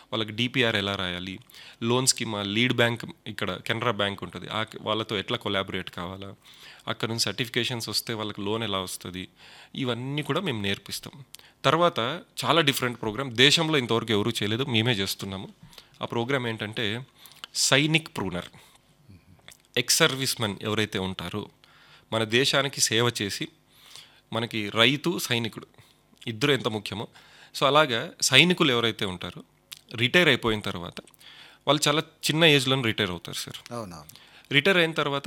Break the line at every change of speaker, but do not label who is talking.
వాళ్ళకి డిపిఆర్ ఎలా రాయాలి లోన్స్కి మా లీడ్ బ్యాంక్ ఇక్కడ కెనరా బ్యాంక్ ఉంటుంది ఆ వాళ్ళతో ఎట్లా కొలాబరేట్ కావాలా అక్కడ నుంచి సర్టిఫికేషన్స్ వస్తే వాళ్ళకి లోన్ ఎలా వస్తుంది ఇవన్నీ కూడా మేము నేర్పిస్తాం తర్వాత చాలా డిఫరెంట్ ప్రోగ్రామ్ దేశంలో ఇంతవరకు ఎవరూ చేయలేదు మేమే చేస్తున్నాము ఆ ప్రోగ్రామ్ ఏంటంటే సైనిక్ ప్రూనర్ ఎక్స్ సర్వీస్ మెన్ ఎవరైతే ఉంటారో మన దేశానికి సేవ చేసి మనకి రైతు సైనికుడు ఇద్దరు ఎంత ముఖ్యమో సో అలాగా సైనికులు ఎవరైతే ఉంటారో రిటైర్ అయిపోయిన తర్వాత వాళ్ళు చాలా చిన్న ఏజ్లో రిటైర్ అవుతారు సార్
అవునవును
రిటైర్ అయిన తర్వాత